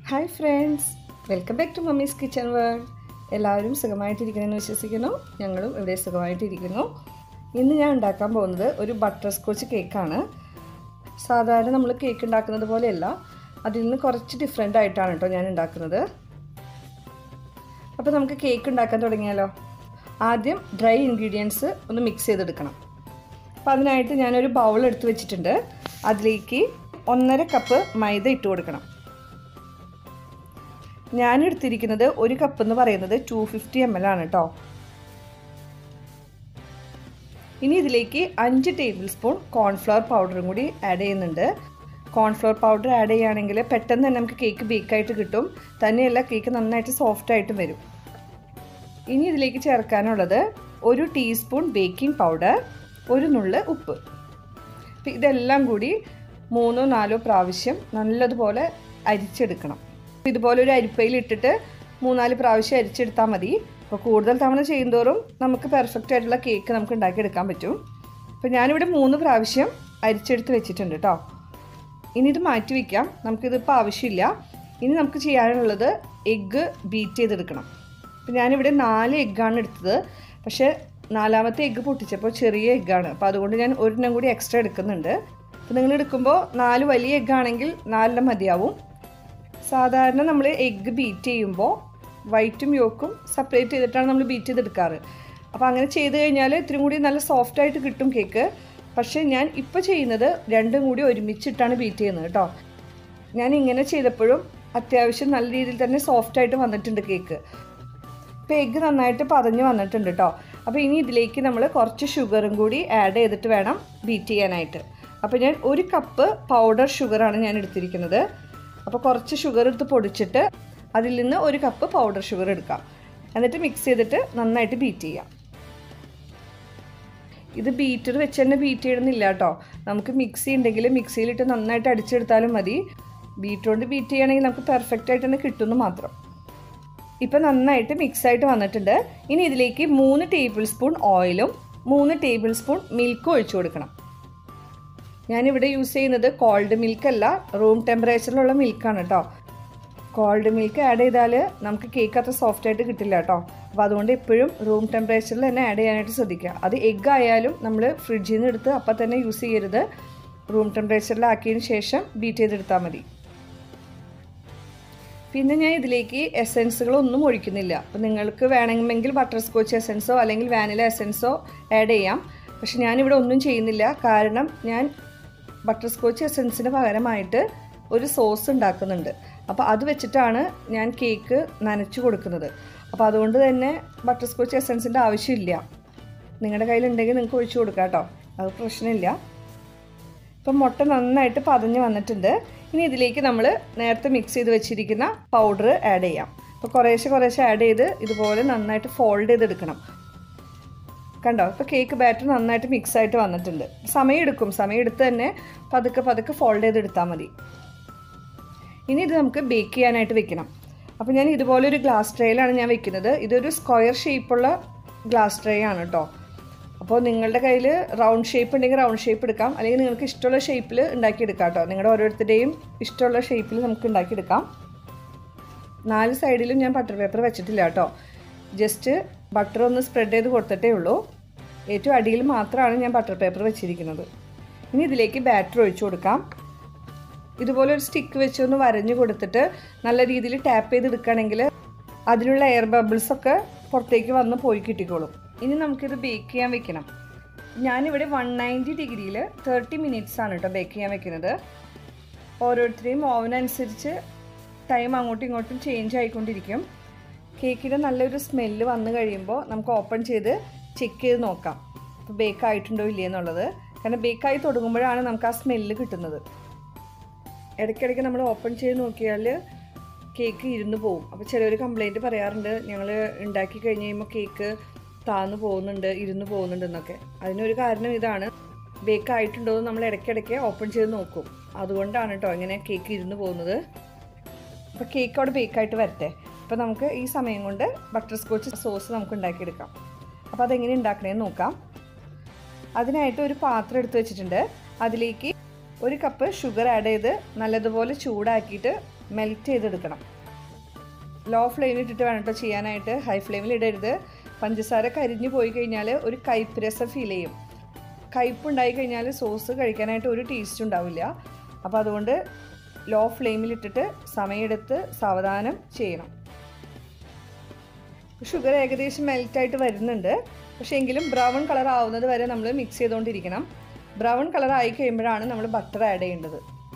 hi friends welcome back to mummy's kitchen world എല്ലാവരും സുഖമായിട്ടിരിക്കണമെന്ന് വിശ്വസിക്കുന്നു ഞങ്ങളും ഇവിടെ സുഖമായിട്ടിരിക്കുന്നു ഇന്ന് ഞാൻ ഉണ്ടാക്കാൻ പോകുന്നത് ഒരു ബട്ടർ സ്കോച്ച് കേക്കാണ് സാധാരണ നമ്മൾ കേക്ക് ഉണ്ടാക്കുന്നത് പോലെയല്ല അതിൽ നിന്ന് കുറച്ച് ഡിഫറെൻ്റ് ആയിട്ടാണ് കേട്ടോ ഞാൻ ഉണ്ടാക്കുന്നത് അപ്പോൾ നമുക്ക് കേക്ക് ഉണ്ടാക്കാൻ തുടങ്ങിയാലോ ആദ്യം ഡ്രൈ ഇൻഗ്രീഡിയൻസ് ഒന്ന് മിക്സ് ചെയ്തെടുക്കണം അപ്പോൾ അതിനായിട്ട് ഞാനൊരു ബൗൾ എടുത്ത് വെച്ചിട്ടുണ്ട് അതിലേക്ക് ഒന്നര കപ്പ് മൈദ ഇട്ട് കൊടുക്കണം ഞാൻ എടുത്തിരിക്കുന്നത് ഒരു കപ്പ് എന്ന് പറയുന്നത് ടു ഫിഫ്റ്റി എം എൽ ആണ് കേട്ടോ ഇനി ഇതിലേക്ക് അഞ്ച് ടേബിൾ സ്പൂൺ കോൺഫ്ലവർ പൗഡറും കൂടി ആഡ് ചെയ്യുന്നുണ്ട് കോൺഫ്ലവർ പൗഡർ ആഡ് ചെയ്യുകയാണെങ്കിൽ പെട്ടെന്ന് തന്നെ നമുക്ക് കേക്ക് ബേക്കായിട്ട് കിട്ടും തന്നെയല്ല കേക്ക് നന്നായിട്ട് സോഫ്റ്റ് ആയിട്ട് വരും ഇനി ഇതിലേക്ക് ചേർക്കാനുള്ളത് ഒരു ടീസ്പൂൺ ബേക്കിംഗ് പൗഡർ ഒരു നുള്ള് ഉപ്പ് അപ്പം ഇതെല്ലാം കൂടി മൂന്നോ നാലോ പ്രാവശ്യം നല്ലതുപോലെ അരിച്ചെടുക്കണം ഇതുപോലെ ഒരു അരിപ്പയിൽ ഇട്ടിട്ട് മൂന്നാല് പ്രാവശ്യം അരിച്ചെടുത്താൽ മതി അപ്പോൾ കൂടുതൽ തവണ ചെയ്യുന്തോറും നമുക്ക് പെർഫെക്റ്റ് ആയിട്ടുള്ള കേക്ക് നമുക്ക് ഉണ്ടാക്കിയെടുക്കാൻ പറ്റും അപ്പോൾ ഞാനിവിടെ മൂന്ന് പ്രാവശ്യം അരിച്ചെടുത്ത് വെച്ചിട്ടുണ്ട് കേട്ടോ ഇനി ഇത് മാറ്റി വയ്ക്കാം നമുക്കിതിപ്പോൾ ആവശ്യമില്ല ഇനി നമുക്ക് ചെയ്യാനുള്ളത് എഗ്ഗ് ബീറ്റ് ചെയ്തെടുക്കണം അപ്പോൾ ഞാനിവിടെ നാല് എഗ്ഗാണ് എടുത്തത് പക്ഷേ നാലാമത്തെ എഗ്ഗ് പൊട്ടിച്ചപ്പോൾ ചെറിയ എഗ്ഗാണ് അപ്പോൾ അതുകൊണ്ട് ഞാൻ ഒരെണ്ണം കൂടി എക്സ്ട്രാ എടുക്കുന്നുണ്ട് അപ്പോൾ നിങ്ങൾ എടുക്കുമ്പോൾ നാല് വലിയ എഗ്ഗാണെങ്കിൽ നാലെണ്ണം മതിയാവും സാധാരണ നമ്മൾ എഗ്ഗ് ബീറ്റ് ചെയ്യുമ്പോൾ വൈറ്റും യോക്കും സെപ്പറേറ്റ് ചെയ്തിട്ടാണ് നമ്മൾ ബീറ്റ് ചെയ്തെടുക്കാറ് അപ്പോൾ അങ്ങനെ ചെയ്ത് കഴിഞ്ഞാൽ ഇത്തിരി കൂടി നല്ല സോഫ്റ്റ് ആയിട്ട് കിട്ടും കേക്ക് പക്ഷേ ഞാൻ ഇപ്പോൾ ചെയ്യുന്നത് രണ്ടും കൂടി ഒരുമിച്ചിട്ടാണ് ബീറ്റ് ചെയ്യുന്നത് കേട്ടോ ഞാൻ ഇങ്ങനെ ചെയ്തപ്പോഴും അത്യാവശ്യം നല്ല രീതിയിൽ തന്നെ സോഫ്റ്റ് ആയിട്ട് വന്നിട്ടുണ്ട് കേക്ക് ഇപ്പോൾ എഗ്ഗ് നന്നായിട്ട് പതഞ്ഞ് വന്നിട്ടുണ്ട് കേട്ടോ അപ്പോൾ ഇനി ഇതിലേക്ക് നമ്മൾ കുറച്ച് ഷുഗറും കൂടി ആഡ് ചെയ്തിട്ട് വേണം ബീറ്റ് ചെയ്യാനായിട്ട് അപ്പോൾ ഞാൻ ഒരു കപ്പ് പൗഡർ ഷുഗറാണ് ഞാൻ എടുത്തിരിക്കുന്നത് അപ്പോൾ കുറച്ച് ഷുഗർ എടുത്ത് പൊടിച്ചിട്ട് അതിൽ നിന്ന് ഒരു കപ്പ് പൗഡർ ഷുഗർ എടുക്കാം എന്നിട്ട് മിക്സ് ചെയ്തിട്ട് നന്നായിട്ട് ബീറ്റ് ചെയ്യാം ഇത് ബീറ്റർ വെച്ച് തന്നെ ബീറ്റ് ചെയ്യണമെന്നില്ല കേട്ടോ നമുക്ക് മിക്സി ഉണ്ടെങ്കിൽ മിക്സിയിലിട്ട് നന്നായിട്ട് അടിച്ചെടുത്താലും മതി ബീറ്റ് കൊണ്ട് ബീറ്റ് ചെയ്യണമെങ്കിൽ നമുക്ക് പെർഫെക്റ്റ് ആയിട്ട് തന്നെ കിട്ടുമെന്ന് മാത്രം ഇപ്പം നന്നായിട്ട് മിക്സായിട്ട് വന്നിട്ടുണ്ട് ഇനി ഇതിലേക്ക് മൂന്ന് ടേബിൾ സ്പൂൺ ഓയിലും മൂന്ന് ടേബിൾ സ്പൂൺ മിൽക്കും ഒഴിച്ചു കൊടുക്കണം ഞാനിവിടെ യൂസ് ചെയ്യുന്നത് കോൾഡ് മിൽക്ക് അല്ല റൂം ടെമ്പറേച്ചറിലുള്ള മിൽക്കാണ് കേട്ടോ കോൾഡ് മിൽക്ക് ആഡ് ചെയ്താൽ നമുക്ക് കേക്ക് അത്ര സോഫ്റ്റ് ആയിട്ട് കിട്ടില്ല കേട്ടോ അപ്പോൾ അതുകൊണ്ട് എപ്പോഴും റൂം ടെമ്പറേച്ചറിൽ തന്നെ ആഡ് ചെയ്യാനായിട്ട് ശ്രദ്ധിക്കുക അത് എഗ്ഗ് ആയാലും നമ്മൾ ഫ്രിഡ്ജിൽ നിന്ന് എടുത്ത് അപ്പം തന്നെ യൂസ് ചെയ്യരുത് റൂം ടെമ്പറേച്ചറിലാക്കിയതിന് ശേഷം ബീറ്റ് ചെയ്തെടുത്താൽ മതി പിന്നെ ഞാൻ ഇതിലേക്ക് എസെൻസുകളൊന്നും ഒഴിക്കുന്നില്ല അപ്പോൾ നിങ്ങൾക്ക് വേണമെങ്കിൽ ബട്ടർ സ്കോച്ച് എസെൻസോ അല്ലെങ്കിൽ വാനില എസെൻസോ ആഡ് ചെയ്യാം പക്ഷെ ഞാനിവിടെ ഒന്നും ചെയ്യുന്നില്ല കാരണം ഞാൻ ബട്ടർ സ്കോച്ച് എസെൻസിന് പകരമായിട്ട് ഒരു സോസ് ഉണ്ടാക്കുന്നുണ്ട് അപ്പോൾ അത് വെച്ചിട്ടാണ് ഞാൻ കേക്ക് നനച്ചു കൊടുക്കുന്നത് അപ്പോൾ അതുകൊണ്ട് തന്നെ ബട്ടർ സ്കോച്ച് എസെൻസിൻ്റെ ആവശ്യമില്ല നിങ്ങളുടെ കയ്യിലുണ്ടെങ്കിൽ നിങ്ങൾക്ക് ഒഴിച്ചു കൊടുക്കാം കേട്ടോ അത് പ്രശ്നമില്ല ഇപ്പം മുട്ട നന്നായിട്ട് പതഞ്ഞ് വന്നിട്ടുണ്ട് ഇനി ഇതിലേക്ക് നമ്മൾ നേരത്തെ മിക്സ് ചെയ്ത് വെച്ചിരിക്കുന്ന പൗഡർ ആഡ് ചെയ്യാം അപ്പോൾ കുറേശ്ശെ കുറേശ്ശെ ആഡ് ചെയ്ത് ഇതുപോലെ നന്നായിട്ട് ഫോൾഡ് ചെയ്തെടുക്കണം കണ്ടോ ഇപ്പോൾ കേക്ക് ബാറ്റർ നന്നായിട്ട് മിക്സ് ആയിട്ട് വന്നിട്ടുണ്ട് സമയം എടുക്കും സമയം എടുത്ത് തന്നെ പതുക്കെ പതുക്കെ ഫോൾഡ് ചെയ്തെടുത്താൽ മതി ഇനി ഇത് നമുക്ക് ബേക്ക് ചെയ്യാനായിട്ട് വെക്കണം അപ്പോൾ ഞാൻ ഇതുപോലെ ഒരു ഗ്ലാസ് ട്രേയിലാണ് ഞാൻ വെക്കുന്നത് ഇതൊരു സ്ക്വയർ ഷേപ്പുള്ള ഗ്ലാസ് ട്രേ ആണ് കേട്ടോ അപ്പോൾ നിങ്ങളുടെ കയ്യിൽ റൗണ്ട് ഷേപ്പ് ഉണ്ടെങ്കിൽ റൗണ്ട് ഷേപ്പ് എടുക്കാം അല്ലെങ്കിൽ നിങ്ങൾക്ക് ഇഷ്ടമുള്ള ഷേപ്പിൽ ഉണ്ടാക്കിയെടുക്കാം കേട്ടോ നിങ്ങളുടെ ഓരോരുത്തരുടെയും ഇഷ്ടമുള്ള ഷേപ്പിൽ നമുക്ക് ഉണ്ടാക്കിയെടുക്കാം നാല് സൈഡിലും ഞാൻ ബട്ടർ പേപ്പർ വെച്ചിട്ടില്ല കേട്ടോ ജസ്റ്റ് ബട്ടർ ഒന്ന് സ്പ്രെഡ് ചെയ്ത് കൊടുത്തിട്ടേ ഉള്ളൂ ഏറ്റവും അടിയിൽ മാത്രമാണ് ഞാൻ ബട്ടർ പേപ്പർ വെച്ചിരിക്കുന്നത് ഇനി ഇതിലേക്ക് ബാറ്റർ ഒഴിച്ചു കൊടുക്കാം ഇതുപോലെ ഒരു സ്റ്റിക്ക് വെച്ച് ഒന്ന് വരഞ്ഞു കൊടുത്തിട്ട് നല്ല രീതിയിൽ ടാപ്പ് ചെയ്തെടുക്കുകയാണെങ്കിൽ അതിലുള്ള എയർ ബബിൾസ് ഒക്കെ പുറത്തേക്ക് വന്ന് പോയി കിട്ടിക്കോളും ഇനി നമുക്കിത് ബേക്ക് ചെയ്യാൻ വെക്കണം ഞാനിവിടെ വൺ നയൻറ്റി ഡിഗ്രിയിൽ തേർട്ടി മിനിറ്റ്സ് ആണ് കേട്ടോ ബേക്ക് ചെയ്യാൻ വെക്കുന്നത് ഓരോരുത്തരെയും ഓവൻ അനുസരിച്ച് ടൈം അങ്ങോട്ടും ഇങ്ങോട്ടും ചേഞ്ച് ആയിക്കൊണ്ടിരിക്കും കേക്കിൻ്റെ നല്ലൊരു സ്മെല്ല് വന്നു കഴിയുമ്പോൾ നമുക്ക് ഓപ്പൺ ചെയ്ത് ചെക്ക് ചെയ്ത് നോക്കാം ഇപ്പോൾ ബേക്ക് ആയിട്ടുണ്ടോ ഇല്ലേ എന്നുള്ളത് കാരണം ബേക്കായി തുടങ്ങുമ്പോഴാണ് നമുക്ക് ആ സ്മെല്ല് കിട്ടുന്നത് ഇടയ്ക്കിടയ്ക്ക് നമ്മൾ ഓപ്പൺ ചെയ്ത് നോക്കിയാൽ കേക്ക് ഇരുന്ന് പോകും അപ്പോൾ ചിലർ കംപ്ലൈൻറ്റ് പറയാറുണ്ട് ഞങ്ങൾ ഉണ്ടാക്കി കഴിഞ്ഞ് കഴിയുമ്പോൾ കേക്ക് താന്നു പോകുന്നുണ്ട് ഇരുന്ന് പോകുന്നുണ്ട് എന്നൊക്കെ അതിനൊരു കാരണം ഇതാണ് ബേക്ക് ആയിട്ടുണ്ടോ എന്ന് നമ്മൾ ഇടയ്ക്കിടയ്ക്ക് ഓപ്പൺ ചെയ്ത് നോക്കും അതുകൊണ്ടാണ് കേട്ടോ ഇങ്ങനെ കേക്ക് ഇരുന്ന് പോകുന്നത് അപ്പോൾ കേക്ക് അവിടെ ബേക്കായിട്ട് വരട്ടെ അപ്പോൾ നമുക്ക് ഈ സമയം കൊണ്ട് ബട്ടർ സ്കോച്ച് സോസ് നമുക്ക് ഉണ്ടാക്കിയെടുക്കാം അപ്പോൾ അതെങ്ങനെ ഉണ്ടാക്കണേന്ന് നോക്കാം അതിനായിട്ട് ഒരു പാത്രം എടുത്ത് വെച്ചിട്ടുണ്ട് അതിലേക്ക് ഒരു കപ്പ് ഷുഗർ ആഡ് ചെയ്ത് നല്ലതുപോലെ ചൂടാക്കിയിട്ട് മെൽറ്റ് ചെയ്തെടുക്കണം ലോ ഫ്ലെയിമിൽ ഇട്ടിട്ട് വേണം കേട്ടോ ചെയ്യാനായിട്ട് ഹൈ ഫ്ലെയിമിൽ ഇടരുത് പഞ്ചസാര കരിഞ്ഞു പോയി കഴിഞ്ഞാൽ ഒരു കയ്പ്പ് രസം ഫീൽ ചെയ്യും കയ്പ്പ് ഉണ്ടായി കഴിഞ്ഞാൽ സോസ് കഴിക്കാനായിട്ട് ഒരു ടേസ്റ്റ് ഉണ്ടാവില്ല അപ്പോൾ അതുകൊണ്ട് ലോ ഫ്ലെയിമിൽ ഇട്ടിട്ട് സമയമെടുത്ത് സാവധാനം ചെയ്യണം ഷുഗർ ഏകദേശം മെൽറ്റായിട്ട് വരുന്നുണ്ട് പക്ഷേ എങ്കിലും ബ്രൗൺ കളർ ആവുന്നത് വരെ നമ്മൾ മിക്സ് ചെയ്തുകൊണ്ടിരിക്കണം ബ്രൗൺ കളർ ആയി കഴിയുമ്പോഴാണ് നമ്മൾ ബട്ടർ ആഡ് ചെയ്യേണ്ടത്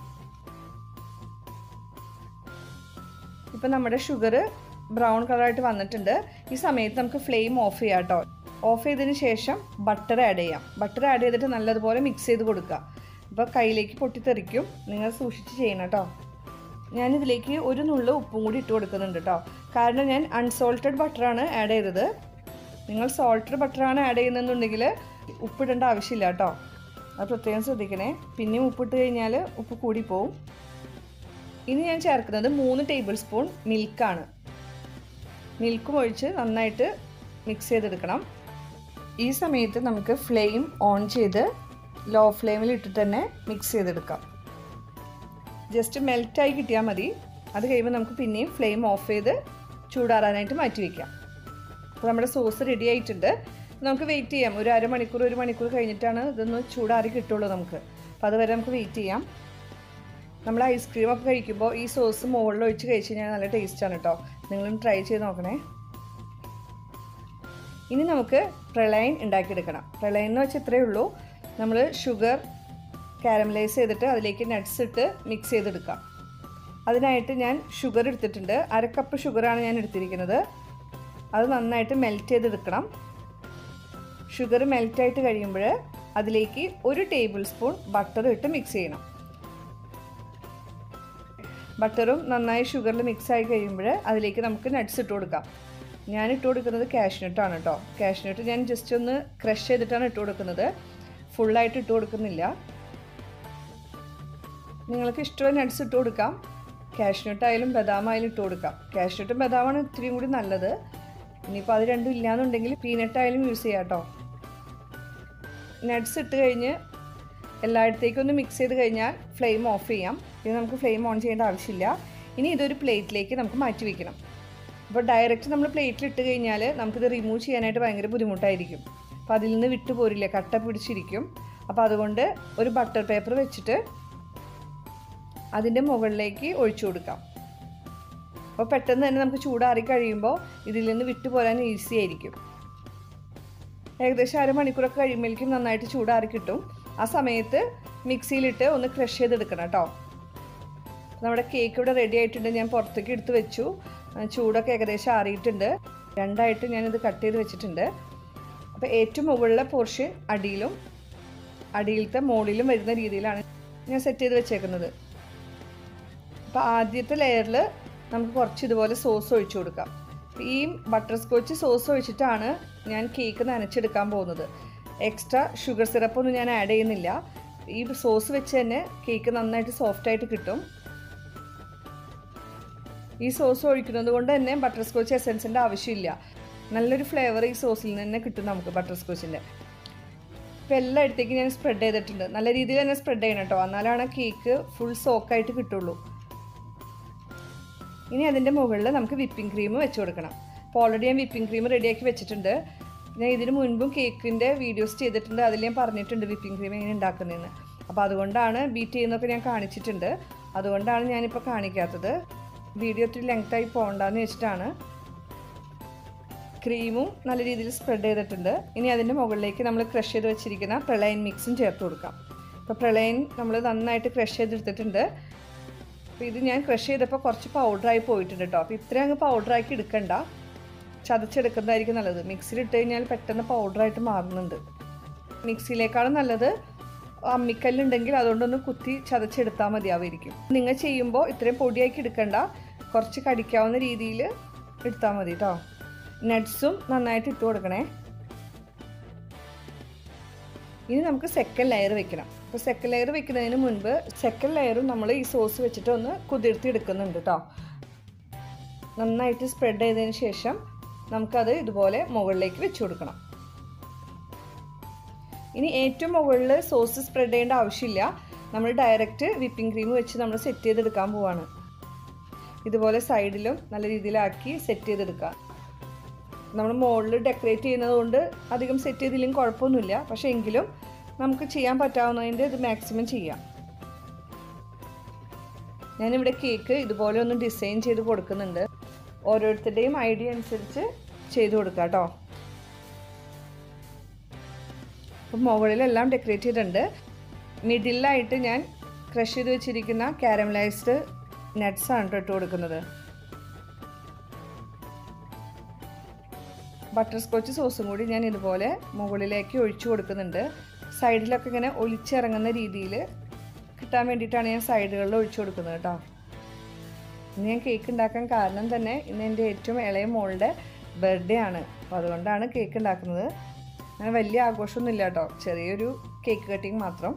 ഇപ്പം നമ്മുടെ ഷുഗർ ബ്രൗൺ കളറായിട്ട് വന്നിട്ടുണ്ട് ഈ സമയത്ത് നമുക്ക് ഫ്ലെയിം ഓഫ് ചെയ്യാം കേട്ടോ ഓഫ് ചെയ്തതിന് ശേഷം ബട്ടർ ആഡ് ചെയ്യാം ബട്ടർ ആഡ് ചെയ്തിട്ട് നല്ലതുപോലെ മിക്സ് ചെയ്ത് കൊടുക്കുക അപ്പോൾ കയ്യിലേക്ക് പൊട്ടിത്തെറിക്കും നിങ്ങൾ സൂക്ഷിച്ച് ചെയ്യണം കേട്ടോ ഞാനിതിലേക്ക് ഒരു നുള്ളു ഉപ്പും കൂടി ഇട്ട് കൊടുക്കുന്നുണ്ട് കേട്ടോ കാരണം ഞാൻ അൺസോൾട്ടഡ് ബട്ടറാണ് ആഡ് ചെയ്തത് നിങ്ങൾ സോൾട്ടഡ് ബട്ടറാണ് ആഡ് ചെയ്യുന്നതെന്നുണ്ടെങ്കിൽ ഉപ്പിടേണ്ട ആവശ്യമില്ല കേട്ടോ അത് പ്രത്യേകം ശ്രദ്ധിക്കണേ പിന്നെയും ഉപ്പിട്ട് കഴിഞ്ഞാൽ ഉപ്പ് കൂടിപ്പോവും ഇനി ഞാൻ ചേർക്കുന്നത് മൂന്ന് ടേബിൾ സ്പൂൺ മിൽക്കാണ് മിൽക്കും ഒഴിച്ച് നന്നായിട്ട് മിക്സ് ചെയ്തെടുക്കണം ഈ സമയത്ത് നമുക്ക് ഫ്ലെയിം ഓൺ ചെയ്ത് ലോ ഫ്ലെയിമിൽ ഇട്ടിട്ട് തന്നെ മിക്സ് ചെയ്തെടുക്കാം ജസ്റ്റ് മെൽറ്റായി കിട്ടിയാൽ മതി അത് കഴിയുമ്പോൾ നമുക്ക് പിന്നെയും ഫ്ലെയിം ഓഫ് ചെയ്ത് ചൂടാറാനായിട്ട് മാറ്റി വയ്ക്കാം അപ്പോൾ നമ്മുടെ സോസ് റെഡി ആയിട്ടുണ്ട് നമുക്ക് വെയിറ്റ് ചെയ്യാം ഒരു അരമണിക്കൂർ ഒരു മണിക്കൂർ കഴിഞ്ഞിട്ടാണ് ഇതൊന്ന് ചൂടാറി കിട്ടുള്ളൂ നമുക്ക് അപ്പോൾ അതുവരെ നമുക്ക് വെയിറ്റ് ചെയ്യാം നമ്മൾ ഐസ്ക്രീം ഒക്കെ കഴിക്കുമ്പോൾ ഈ സോസ് മുകളിൽ ഒഴിച്ച് കഴിച്ച് കഴിഞ്ഞാൽ നല്ല ടേസ്റ്റാണ് കേട്ടോ നിങ്ങളും ട്രൈ ചെയ്ത് നോക്കണേ ഇനി നമുക്ക് പ്രളയൻ ഉണ്ടാക്കിയെടുക്കണം പ്രളയൻ എന്ന് വെച്ചാൽ ഇത്രയേ ഉള്ളൂ നമ്മൾ ഷുഗർ കാരമലൈസ് ചെയ്തിട്ട് അതിലേക്ക് നട്ട്സ് ഇട്ട് മിക്സ് ചെയ്തെടുക്കാം അതിനായിട്ട് ഞാൻ ഷുഗർ എടുത്തിട്ടുണ്ട് അര കപ്പ് ഷുഗറാണ് ഞാൻ എടുത്തിരിക്കുന്നത് അത് നന്നായിട്ട് മെൽറ്റ് ചെയ്തെടുക്കണം ഷുഗർ മെൽറ്റായിട്ട് കഴിയുമ്പോൾ അതിലേക്ക് ഒരു ടേബിൾ സ്പൂൺ ബട്ടർ ഇട്ട് മിക്സ് ചെയ്യണം ബട്ടറും നന്നായി ഷുഗറിൽ മിക്സ് ആയി കഴിയുമ്പോൾ അതിലേക്ക് നമുക്ക് നട്ട്സ് ഇട്ട് കൊടുക്കാം ഞാൻ ഇട്ട് കൊടുക്കുന്നത് കാഷ്നട്ടാണ് കേട്ടോ കാഷ്നട്ട് ഞാൻ ജസ്റ്റ് ഒന്ന് ക്രഷ് ചെയ്തിട്ടാണ് ഇട്ട് കൊടുക്കുന്നത് ഫുള്ളായിട്ട് ഇട്ട് കൊടുക്കുന്നില്ല നിങ്ങൾക്ക് ഇഷ്ടമുള്ള നട്ട്സ് ഇട്ട് കൊടുക്കാം കാഷ്നട്ട് ആയാലും ബദാം ആയാലും ഇട്ട് കൊടുക്കാം കാഷ്നട്ടും ബദാമാണ് ഇത്തിരിയും കൂടി നല്ലത് ഇനിയിപ്പോൾ അത് രണ്ടും ഇല്ലയെന്നുണ്ടെങ്കിൽ പീനട്ട് ആയാലും യൂസ് ചെയ്യാം കേട്ടോ നട്ട്സ് ഇട്ട് കഴിഞ്ഞ് എല്ലായിടത്തേക്കും ഒന്ന് മിക്സ് ചെയ്ത് കഴിഞ്ഞാൽ ഫ്ലെയിം ഓഫ് ചെയ്യാം ഇത് നമുക്ക് ഫ്ലെയിം ഓൺ ചെയ്യേണ്ട ആവശ്യമില്ല ഇനി ഇതൊരു പ്ലേറ്റിലേക്ക് നമുക്ക് മാറ്റി വയ്ക്കണം അപ്പോൾ ഡയറക്റ്റ് നമ്മൾ പ്ലേറ്റിൽ ഇട്ട് കഴിഞ്ഞാൽ നമുക്കിത് റിമൂവ് ചെയ്യാനായിട്ട് ഭയങ്കര ബുദ്ധിമുട്ടായിരിക്കും അപ്പോൾ അതിൽ നിന്ന് വിട്ടു പോരില്ല കട്ട പിടിച്ചിരിക്കും അപ്പോൾ അതുകൊണ്ട് ഒരു ബട്ടർ പേപ്പർ വെച്ചിട്ട് അതിൻ്റെ മുകളിലേക്ക് ഒഴിച്ചു കൊടുക്കാം അപ്പോൾ പെട്ടെന്ന് തന്നെ നമുക്ക് ചൂടാറി കഴിയുമ്പോൾ ഇതിൽ നിന്ന് വിട്ടു പോരാൻ ഈസി ആയിരിക്കും ഏകദേശം അരമണിക്കൂറൊക്കെ കഴിയുമ്പോഴേക്കും നന്നായിട്ട് ചൂടാറി കിട്ടും ആ സമയത്ത് മിക്സിയിലിട്ട് ഒന്ന് ക്രഷ് ചെയ്തെടുക്കണം കേട്ടോ നമ്മുടെ കേക്ക് ഇവിടെ റെഡി ആയിട്ടുണ്ട് ഞാൻ പുറത്തേക്ക് എടുത്ത് വെച്ചു ചൂടൊക്കെ ഏകദേശം ആറിയിട്ടുണ്ട് രണ്ടായിട്ട് ഞാനിത് കട്ട് ചെയ്ത് വെച്ചിട്ടുണ്ട് അപ്പോൾ ഏറ്റവും മുകളിലെ പോർഷൻ അടിയിലും അടിയിലത്തെ മുകളിലും വരുന്ന രീതിയിലാണ് ഞാൻ സെറ്റ് ചെയ്ത് വെച്ചേക്കുന്നത് അപ്പോൾ ആദ്യത്തെ ലെയറിൽ നമുക്ക് കുറച്ച് ഇതുപോലെ സോസ് ഒഴിച്ചു കൊടുക്കാം ഈ ബട്ടർ സ്കോച്ച് സോസ് ഒഴിച്ചിട്ടാണ് ഞാൻ കേക്ക് നനച്ചെടുക്കാൻ പോകുന്നത് എക്സ്ട്രാ ഷുഗർ സിറപ്പൊന്നും ഞാൻ ആഡ് ചെയ്യുന്നില്ല ഈ സോസ് വെച്ച് തന്നെ കേക്ക് നന്നായിട്ട് സോഫ്റ്റായിട്ട് കിട്ടും ഈ സോസ് ഒഴിക്കുന്നത് കൊണ്ട് തന്നെ ബട്ടർ സ്കോച്ച് എസൻസിൻ്റെ ആവശ്യമില്ല നല്ലൊരു ഫ്ലേവർ ഈ സോസിൽ നിന്ന് തന്നെ കിട്ടും നമുക്ക് ബട്ടർ സ്കോച്ചിൻ്റെ ഇപ്പോൾ എല്ലായിടത്തേക്ക് ഞാൻ സ്പ്രെഡ് ചെയ്തിട്ടുണ്ട് നല്ല രീതിയിൽ തന്നെ സ്പ്രെഡ് ചെയ്യണം കേട്ടോ എന്നാലാണ് കേക്ക് ഫുൾ സോക്കായിട്ട് കിട്ടുള്ളൂ ഇനി അതിൻ്റെ മുകളിൽ നമുക്ക് വിപ്പിംഗ് ക്രീം വെച്ച് കൊടുക്കണം അപ്പോൾ ഓൾറെഡി ഞാൻ വിപ്പിംഗ് ക്രീം റെഡിയാക്കി വെച്ചിട്ടുണ്ട് ഞാൻ ഇതിന് മുൻപും കേക്കിൻ്റെ വീഡിയോസ് ചെയ്തിട്ടുണ്ട് അതിൽ ഞാൻ പറഞ്ഞിട്ടുണ്ട് വിപ്പിംഗ് ക്രീം എങ്ങനെ ഉണ്ടാക്കുന്നതെന്ന് അപ്പോൾ അതുകൊണ്ടാണ് ബീറ്റ് ചെയ്യുന്നതൊക്കെ ഞാൻ കാണിച്ചിട്ടുണ്ട് അതുകൊണ്ടാണ് ഞാനിപ്പോൾ കാണിക്കാത്തത് വീഡിയോ ഒത്തിരി ലെങ്തായി പോകണ്ടെന്ന് വെച്ചിട്ടാണ് ക്രീമും നല്ല രീതിയിൽ സ്പ്രെഡ് ചെയ്തിട്ടുണ്ട് ഇനി അതിൻ്റെ മുകളിലേക്ക് നമ്മൾ ക്രഷ് ചെയ്ത് വെച്ചിരിക്കുന്ന പ്രളയൻ മിക്സും ചേർത്ത് കൊടുക്കാം അപ്പോൾ പ്രളയൻ നമ്മൾ നന്നായിട്ട് ക്രഷ് ചെയ്തെടുത്തിട്ടുണ്ട് അപ്പോൾ ഇത് ഞാൻ ക്രഷ് ചെയ്തപ്പോൾ കുറച്ച് പൗഡറായി പോയിട്ടുണ്ട് കേട്ടോ അപ്പോൾ ഇത്രയും അങ്ങ് പൗഡറാക്കി എടുക്കണ്ട ചതച്ചെടുക്കുന്നതായിരിക്കും നല്ലത് മിക്സിയിൽ ഇട്ട് കഴിഞ്ഞാൽ പെട്ടെന്ന് പൗഡറായിട്ട് മാറുന്നുണ്ട് മിക്സിയിലേക്കാളും നല്ലത് അമ്മിക്കല്ലുണ്ടെങ്കിൽ അതുകൊണ്ടൊന്ന് കുത്തി ചതച്ചെടുത്താൽ മതിയാവുമായിരിക്കും നിങ്ങൾ ചെയ്യുമ്പോൾ ഇത്രയും പൊടിയാക്കി എടുക്കണ്ട കുറച്ച് കടിക്കാവുന്ന രീതിയിൽ എടുത്താൽ മതി കേട്ടോ നട്ട്സും നന്നായിട്ട് ഇട്ട് കൊടുക്കണേ ഇനി നമുക്ക് സെക്കൻഡ് ലെയർ വെക്കണം അപ്പോൾ സെക്കൻഡ് ലെയർ വെക്കുന്നതിന് മുൻപ് സെക്കൻഡ് ലെയറും നമ്മൾ ഈ സോസ് വെച്ചിട്ട് ഒന്ന് കുതിർത്തി എടുക്കുന്നുണ്ട് കേട്ടോ നന്നായിട്ട് സ്പ്രെഡ് ചെയ്തതിന് ശേഷം നമുക്കത് ഇതുപോലെ മുകളിലേക്ക് വെച്ച് കൊടുക്കണം ഇനി ഏറ്റവും മുകളിൽ സോസ് സ്പ്രെഡ് ചെയ്യേണ്ട ആവശ്യമില്ല നമ്മൾ ഡയറക്റ്റ് വിപ്പിംഗ് ക്രീം വെച്ച് നമ്മൾ സെറ്റ് ചെയ്തെടുക്കാൻ പോവാണ് ഇതുപോലെ സൈഡിലും നല്ല രീതിയിലാക്കി സെറ്റ് ചെയ്തെടുക്കുക നമ്മൾ മുകളിൽ ഡെക്കറേറ്റ് ചെയ്യുന്നത് കൊണ്ട് അധികം സെറ്റ് ചെയ്തില്ലെങ്കിൽ കുഴപ്പമൊന്നുമില്ല പക്ഷേ എങ്കിലും നമുക്ക് ചെയ്യാൻ പറ്റാവുന്നതിൻ്റെ ഇത് മാക്സിമം ചെയ്യാം ഞാനിവിടെ കേക്ക് ഇതുപോലെ ഒന്ന് ഡിസൈൻ ചെയ്ത് കൊടുക്കുന്നുണ്ട് ഓരോരുത്തരുടെയും ഐഡിയ അനുസരിച്ച് ചെയ്ത് കൊടുക്കുക കേട്ടോ അപ്പം മുകളിലെല്ലാം ഡെക്കറേറ്റ് ചെയ്തിട്ടുണ്ട് മിഡിലായിട്ട് ഞാൻ ക്രഷ് ചെയ്ത് വെച്ചിരിക്കുന്ന കാരമലൈസ്ഡ് നട്ട്സ് ആണ് കേട്ടോ ഇട്ട് കൊടുക്കുന്നത് ബട്ടർ സ്കോച്ച് സോസും കൂടി ഞാൻ ഇതുപോലെ മുകളിലേക്ക് ഒഴിച്ചു കൊടുക്കുന്നുണ്ട് സൈഡിലൊക്കെ ഇങ്ങനെ ഒലിച്ചിറങ്ങുന്ന രീതിയിൽ കിട്ടാൻ വേണ്ടിയിട്ടാണ് ഞാൻ സൈഡുകളിൽ ഒഴിച്ചു കൊടുക്കുന്നത് കേട്ടോ ഇന്ന് ഞാൻ കേക്ക് ഉണ്ടാക്കാൻ കാരണം തന്നെ ഇന്ന് എൻ്റെ ഏറ്റവും ഇളയ മോളുടെ ബർത്ത്ഡേ ആണ് അപ്പോൾ അതുകൊണ്ടാണ് കേക്ക് ഉണ്ടാക്കുന്നത് അങ്ങനെ വലിയ ആഘോഷമൊന്നും ഇല്ല കേട്ടോ ചെറിയൊരു കേക്ക് കട്ടിങ് മാത്രം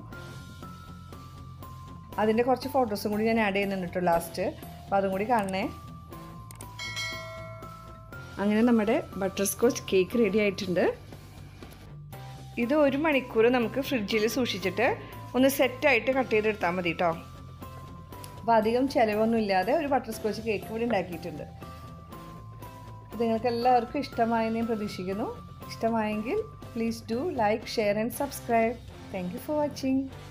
അതിൻ്റെ കുറച്ച് ഫോട്ടോസും കൂടി ഞാൻ ആഡ് ചെയ്യുന്നുണ്ട് കേട്ടോ ലാസ്റ്റ് അപ്പോൾ അതും കൂടി കാണണേ അങ്ങനെ നമ്മുടെ ബട്ടർ സ്കോച്ച് കേക്ക് റെഡി ആയിട്ടുണ്ട് ഇത് ഒരു മണിക്കൂർ നമുക്ക് ഫ്രിഡ്ജിൽ സൂക്ഷിച്ചിട്ട് ഒന്ന് സെറ്റായിട്ട് കട്ട് ചെയ്തെടുത്താൽ മതി കേട്ടോ അപ്പോൾ അധികം ചിലവൊന്നും ഇല്ലാതെ ഒരു ബട്ടർ സ്കോച്ച് കേക്ക് ഇവിടെ ഉണ്ടാക്കിയിട്ടുണ്ട് നിങ്ങൾക്ക് എല്ലാവർക്കും ഇഷ്ടമായെന്ന് ഞാൻ പ്രതീക്ഷിക്കുന്നു ഇഷ്ടമായെങ്കിൽ please do like share and subscribe thank you for watching